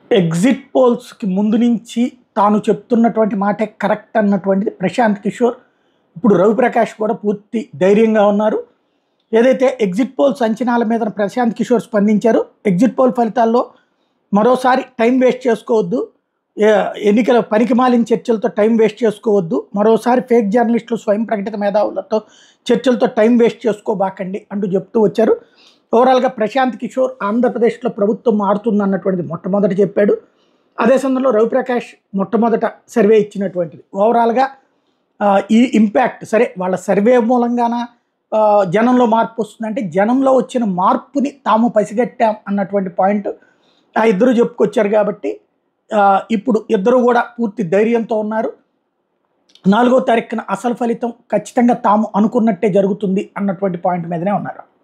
exit పోల్స్కి ముందు నుంచి తాను చెప్తున్నటువంటి మాటే కరెక్ట్ అన్నటువంటిది ప్రశాంత్ కిషోర్ ఇప్పుడు రవిప్రకాష్ కూడా పూర్తి ధైర్యంగా ఉన్నారు ఏదైతే ఎగ్జిట్ పోల్స్ అంచనాల మీద ప్రశాంత్ కిషోర్ స్పందించారు ఎగ్జిట్ పోల్ ఫలితాల్లో మరోసారి టైం వేస్ట్ చేసుకోవద్దు ఏ- ఎన్నికల పనికిమాలిన చర్చలతో టైం వేస్ట్ చేసుకోవద్దు మరోసారి ఫేక్ జర్నలిస్టులు స్వయం ప్రకటిత మేధావులతో చర్చలతో టైం వేస్ట్ చేసుకోబాకండి అంటూ చెప్తూ వచ్చారు ఓవరాల్గా ప్రశాంత్ కిషోర్ ఆంధ్రప్రదేశ్లో ప్రభుత్వం మారుతుంది అన్నటువంటిది మొట్టమొదట చెప్పాడు అదే సందర్భంలో రవిప్రకాష్ మొట్టమొదట సర్వే ఇచ్చినటువంటిది ఓవరాల్గా ఆ, ఈ ఇంపాక్ట్ సరే వాళ్ళ సర్వే మూలంగాన ఆ, జనంలో మార్పు వస్తుందంటే జనంలో వచ్చిన మార్పుని తాము పసిగట్టాం అన్నటువంటి పాయింట్ ఆ ఇద్దరు చెప్పుకొచ్చారు కాబట్టి ఆ, ఇప్పుడు ఇద్దరు కూడా పూర్తి ధైర్యంతో ఉన్నారు నాలుగో తారీఖున అసలు ఫలితం ఖచ్చితంగా తాము అనుకున్నట్టే జరుగుతుంది అన్నటువంటి పాయింట్ మీదనే ఉన్నారు